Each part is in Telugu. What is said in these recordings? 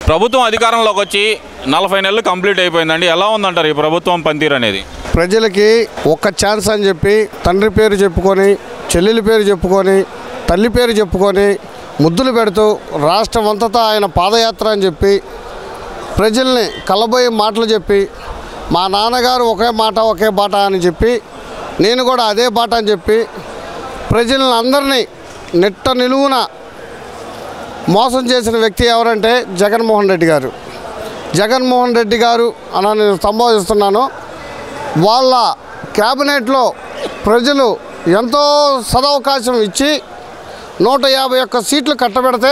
ప్రభుత్వం అధికారంలోకి వచ్చి నలభై నెలలు కంప్లీట్ అయిపోయిందండి ఎలా ఉందంటారు ఈ ప్రభుత్వం పనితీరు అనేది ప్రజలకి ఒక్క ఛాన్స్ అని చెప్పి తండ్రి పేరు చెప్పుకొని చెల్లెలి పేరు చెప్పుకొని తల్లి పేరు చెప్పుకొని ముద్దులు పెడుతూ రాష్ట్రం అంతటా ఆయన పాదయాత్ర అని చెప్పి ప్రజల్ని కలబోయే మాటలు చెప్పి మా నాన్నగారు ఒకే మాట ఒకే బాట అని చెప్పి నేను కూడా అదే బాట అని చెప్పి ప్రజలను అందరినీ నిట్ట నిలువున మోసం చేసిన వ్యక్తి ఎవరంటే జగన్మోహన్ రెడ్డి గారు జగన్మోహన్ రెడ్డి గారు అని నేను సంబోధిస్తున్నాను వాళ్ళ క్యాబినెట్లో ప్రజలు ఎంతో సదవకాశం ఇచ్చి నూట యాభై ఒక్క సీట్లు కట్టబెడితే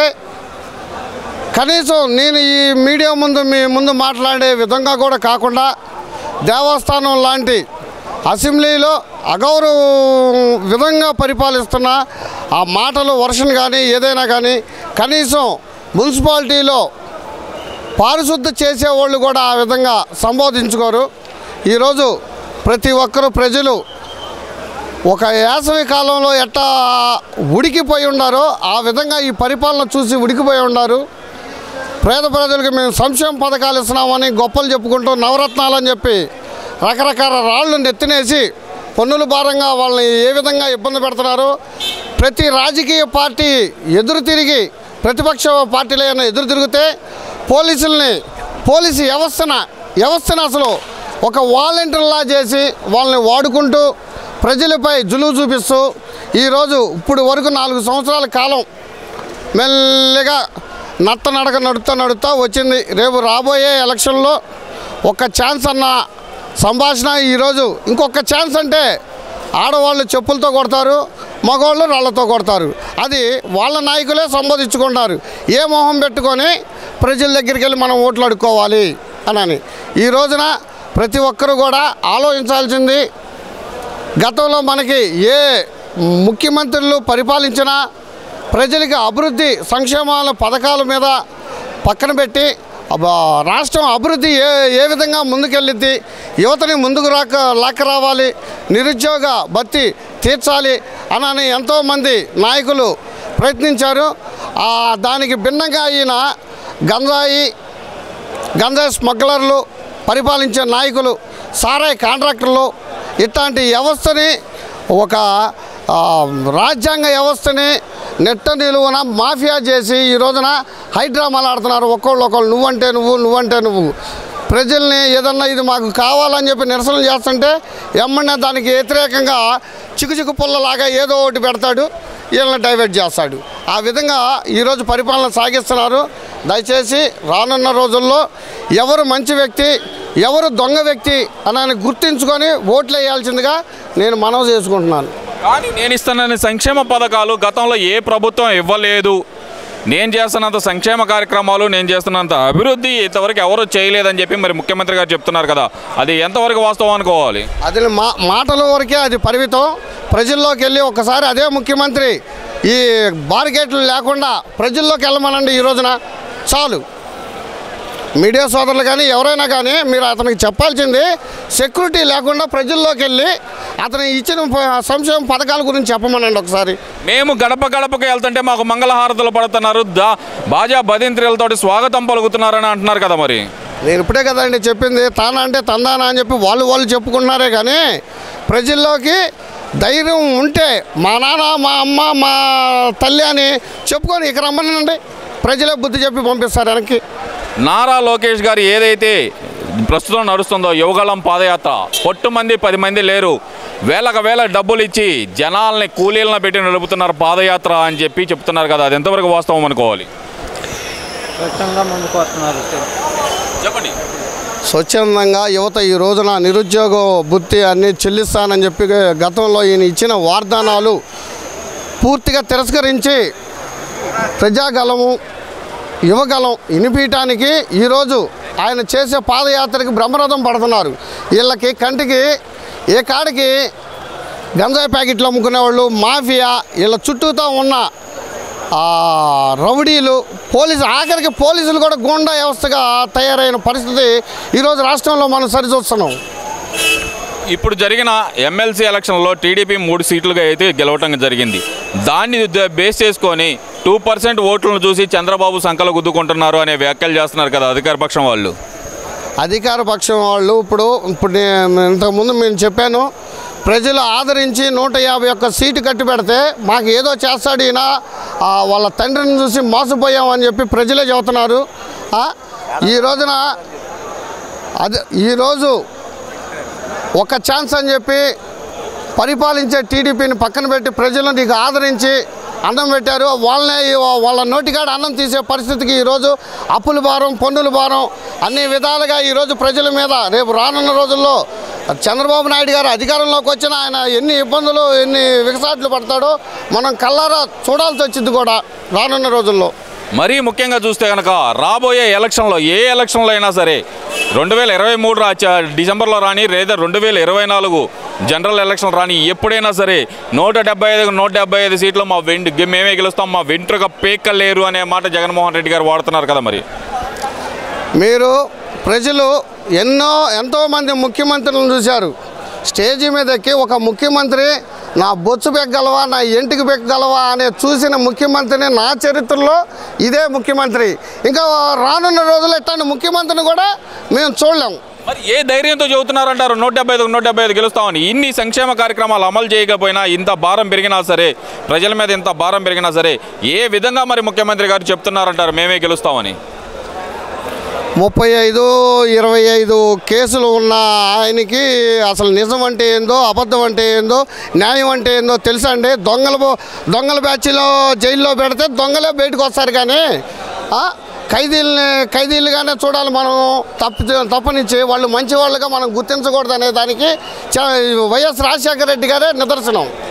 కనీసం నేను ఈ మీడియా ముందు మీ ముందు మాట్లాడే విధంగా కూడా కాకుండా దేవస్థానం లాంటి అసెంబ్లీలో అగౌరవం విధంగా పరిపాలిస్తున్న ఆ మాటలు వర్షన్ కానీ ఏదైనా కానీ కనీసం మున్సిపాలిటీలో పారిశుద్ధ చేసేవాళ్ళు కూడా ఆ విధంగా సంబోధించుకోరు ఈరోజు ప్రతి ఒక్కరు ప్రజలు ఒక వేసవి కాలంలో ఎట్టా ఉడికిపోయి ఉన్నారో ఆ విధంగా ఈ పరిపాలన చూసి ఉడికిపోయి ఉన్నారు పేద ప్రజలకు మేము సంక్షేమ పథకాలు ఇస్తున్నామని గొప్పలు చెప్పుకుంటూ నవరత్నాలు అని చెప్పి రకరకాల రాళ్ళు నెత్తినేసి పన్నుల భారంగా వాళ్ళని ఏ విధంగా ఇబ్బంది పెడుతున్నారు ప్రతి రాజకీయ పార్టీ ఎదురు తిరిగి ప్రతిపక్ష పార్టీలైనా ఎదురు తిరిగితే పోలీసుల్ని పోలీసు వ్యవస్థన వ్యవస్థను అసలు ఒక వాలంటీర్లా చేసి వాళ్ళని వాడుకుంటూ ప్రజలపై జులువు చూపిస్తూ ఈరోజు ఇప్పుడు వరకు నాలుగు సంవత్సరాల కాలం మెల్లగా నత్త నడక నడుపుతా నడుపుతా వచ్చింది రేపు రాబోయే ఎలక్షన్లో ఒక్క ఛాన్స్ అన్న సంభాషణ ఈరోజు ఇంకొక ఛాన్స్ అంటే ఆడవాళ్ళు చెప్పులతో కొడతారు మగవాళ్ళు రాళ్లతో కొడతారు అది వాళ్ళ నాయకులే సంబోధించుకుంటారు ఏ మొహం పెట్టుకొని ప్రజల దగ్గరికి వెళ్ళి మనం ఓట్లు అడుక్కోవాలి అని ఈ రోజున ప్రతి ఒక్కరూ కూడా ఆలోచించాల్సింది గతంలో మనకి ఏ ముఖ్యమంత్రులు పరిపాలించినా ప్రజలకి అభివృద్ధి సంక్షేమాల పథకాల మీద పక్కన పెట్టి అబ్బా, రాష్ట్రం అభివృద్ధి ఏ ఏ విధంగా ముందుకెళ్ళిద్ది యువతని ముందుకు రాక లాక్క రావాలి నిరుద్యోగ భర్తీ తీర్చాలి అని ఎంతోమంది నాయకులు ప్రయత్నించారు ఆ, దానికి భిన్నంగా ఈయన గంజాయి గంజాయి స్మగ్లర్లు పరిపాలించే నాయకులు సారాయి కాంట్రాక్టర్లు ఇట్లాంటి వ్యవస్థని ఒక ఆ, రాజ్యాంగ వ్యవస్థని నెట్ట నిలువున మాఫియా చేసి ఈ రోజున హైడ్రామాలు ఆడుతున్నారు ఒక్కోళ్ళు ఒకళ్ళు నువ్వంటే నువ్వు నువ్వంటే నువ్వు ప్రజల్ని ఏదన్నా ఇది మాకు కావాలని చెప్పి నిరసన చేస్తుంటే ఎమ్మన్నా దానికి వ్యతిరేకంగా చిక్కుచిక్కు పుల్లలాగా ఏదో ఒకటి పెడతాడు వీళ్ళని డైవర్ట్ చేస్తాడు ఆ విధంగా ఈరోజు పరిపాలన సాగిస్తున్నారు దయచేసి రానున్న రోజుల్లో ఎవరు మంచి వ్యక్తి ఎవరు దొంగ వ్యక్తి అని గుర్తించుకొని ఓట్లు వేయాల్సిందిగా నేను మనవి చేసుకుంటున్నాను కానీ నేను ఇస్తున్న సంక్షేమ పథకాలు గతంలో ఏ ప్రభుత్వం ఇవ్వలేదు నేను చేస్తున్నంత సంక్షేమ కార్యక్రమాలు నేను చేస్తున్నంత అభివృద్ధి ఇంతవరకు ఎవరు చేయలేదని చెప్పి మరి ముఖ్యమంత్రి గారు చెప్తున్నారు కదా అది ఎంతవరకు వాస్తవం అనుకోవాలి అది మా మాటల వరకే అది పరిమితం ప్రజల్లోకి వెళ్ళి ఒకసారి అదే ముఖ్యమంత్రి ఈ బార్గేట్లు లేకుండా ప్రజల్లోకి వెళ్ళమనండి ఈ రోజున చాలు మీడియా సోదరులు కానీ ఎవరైనా కానీ మీరు అతనికి చెప్పాల్సింది సెక్యూరిటీ లేకుండా ప్రజల్లోకి వెళ్ళి అతను ఇచ్చిన ప- సంక్షేమ పథకాల గురించి చెప్పమనండి ఒకసారి మేము గడప గడపకు వెళ్తుంటే మాకు మంగళహారతులు పడుతున్నారు దా బాజా బదింత్రులతోటి స్వాగతం పలుకుతున్నారని అంటున్నారు కదా మరి నేను ఇప్పుడే కదండి చెప్పింది తానా అంటే తందానా అని చెప్పి వాళ్ళు వాళ్ళు చెప్పుకుంటున్నారే కానీ ప్రజల్లోకి ధైర్యం ఉంటే మా నాన్న మా అమ్మ మా తల్లి అని చెప్పుకొని ఇక రమ్మనండి ప్రజలే బుద్ధి చెప్పి పంపిస్తారు వెనక్కి నారా లోకేష్ గారు ఏదైతే ప్రస్తుతం నడుస్తుందో యువగళం పాదయాత్ర పొట్టు మంది పది మంది లేరు వేలకు వేల డబ్బులు ఇచ్చి జనాల్ని కూలీలను పెట్టి నడుపుతున్నారు పాదయాత్ర అని చెప్పి చెప్తున్నారు కదా అది ఎంతవరకు వాస్తవం అనుకోవాలి స్వచ్ఛంగా ముందుకు వస్తున్నారు చెప్పండి స్వచ్ఛందంగా యువత ఈ రోజున నిరుద్యోగ బుద్ధి అన్నీ చెల్లిస్తానని చెప్పి గతంలో ఈయన ఇచ్చిన వాగ్దానాలు పూర్తిగా తిరస్కరించి ప్రజాగలము యువగలం వినిపించడానికి ఈరోజు ఆయన చేసే పాదయాత్రకి బ్రహ్మరథం పడుతున్నారు వీళ్ళకి కంటికి ఏ కాడికి గంజాయి ప్యాకెట్లు అమ్ముకునేవాళ్ళు మాఫియా వీళ్ళ చుట్టూతో ఉన్న ఆ, రౌడీలు పోలీసు ఆఖరికి పోలీసులు కూడా గూండా వ్యవస్థగా తయారైన పరిస్థితి ఈరోజు రాష్ట్రంలో మనం సరిచూస్తున్నాం ఇప్పుడు జరిగిన ఎమ్మెల్సీ ఎలక్షన్లో టీడీపీ మూడు సీట్లుగా అయితే గెలవటం జరిగింది దాన్ని ద- బేస్ చేసుకొని టూ పర్సెంట్ ఓట్లను చూసి చంద్రబాబు సంకలు గుద్దుకుంటున్నారు అనే వ్యాఖ్యలు చేస్తున్నారు కదా అధికార పక్షం వాళ్ళు అధికార పక్షం వాళ్ళు ఇప్పుడు ఇప్పుడు నేను ఇంతకుముందు నేను చెప్పాను ప్రజలు ఆదరించి నూట యాభై ఒక్క సీటు కట్టి పెడితే మాకు ఏదో చేస్తాడు ఈయన ఆ, వాళ్ళ తండ్రిని చూసి మోసపోయామని చెప్పి ప్రజలే చెబుతున్నారు ఆ, ఈ రోజున అది ఈరోజు ఒక ఛాన్స్ అని చెప్పి పరిపాలించే టీడీపీని పక్కన పెట్టి ప్రజలు నీకు ఆదరించి అన్నం పెట్టారు వాళ్ళనే వాళ్ళ నోటికాడ అన్నం తీసే పరిస్థితికి ఈరోజు అప్పుల భారం పన్నుల భారం అన్ని విధాలుగా ఈరోజు ప్రజల మీద రేపు రానున్న రోజుల్లో చంద్రబాబు నాయుడు గారు అధికారంలోకి వచ్చిన ఆయన ఎన్ని ఇబ్బందులు ఎన్ని వికసాట్లు పడతాడో మనం కల్లారా చూడాల్సి వచ్చింది కూడా రానున్న రోజుల్లో మరీ ముఖ్యంగా చూస్తే కనుక రాబోయే ఎలక్షన్లో ఏ ఎలక్షన్లో అయినా సరే రెండు వేల ఇరవై మూడు రా చ- డిసెంబర్లో రాని లేదా రెండు వేల ఇరవై నాలుగు జనరల్ ఎలక్షన్ రాని ఎప్పుడైనా సరే నూట డెబ్బై ఐదు నూట డెబ్బై ఐదు సీట్లు మా వెంట మేమే గెలుస్తాం మా వెంట్రుక పేక్కలేరు అనే మాట జగన్మోహన్ రెడ్డి గారు వాడుతున్నారు కదా మరి మీరు ప్రజలు ఎన్నో ఎంతోమంది ముఖ్యమంత్రులను చూశారు స్టేజీ మీద ఎక్కి ఒక ముఖ్యమంత్రి నా బొచ్చు పెగ్గలవా నా ఇంటికి పెగ్గలవా అనే చూసిన ముఖ్యమంత్రిని నా చరిత్రలో ఇదే ముఖ్యమంత్రి ఇంకా రానున్న రోజుల్లో ఇట్లాంటి ముఖ్యమంత్రిని కూడా మేము చూడలేము మరి ఏ ధైర్యంతో చెబుతున్నారంటారు నూట డెబ్బై ఐదు నూట డెబ్బై ఐదు గెలుస్తామని ఇన్ని సంక్షేమ కార్యక్రమాలు అమలు చేయకపోయినా ఇంత భారం పెరిగినా సరే ప్రజల మీద ఇంత భారం పెరిగినా సరే ఏ విధంగా మరి ముఖ్యమంత్రి గారు చెప్తున్నారంటారు మేమే గెలుస్తామని ముప్పై ఐదు ఇరవై ఐదు కేసులు ఉన్న ఆయనకి అసలు నిజం అంటే ఏందో అబద్ధం అంటే ఏందో న్యాయం అంటే ఏందో తెలుసా అండి దొంగల బో- దొంగల బ్యాచ్లో జైల్లో పెడితే దొంగలే బయటకు వస్తారు కానీ ఆ, ఖైదీల్ని ఖైదీలుగానే చూడాలి మనం తప్పి తప్పనిచ్చి వాళ్ళు మంచి వాళ్ళుగా మనం గుర్తించకూడదు అనే దానికి చ- వైఎస్ రాజశేఖర రెడ్డి గారే నిదర్శనం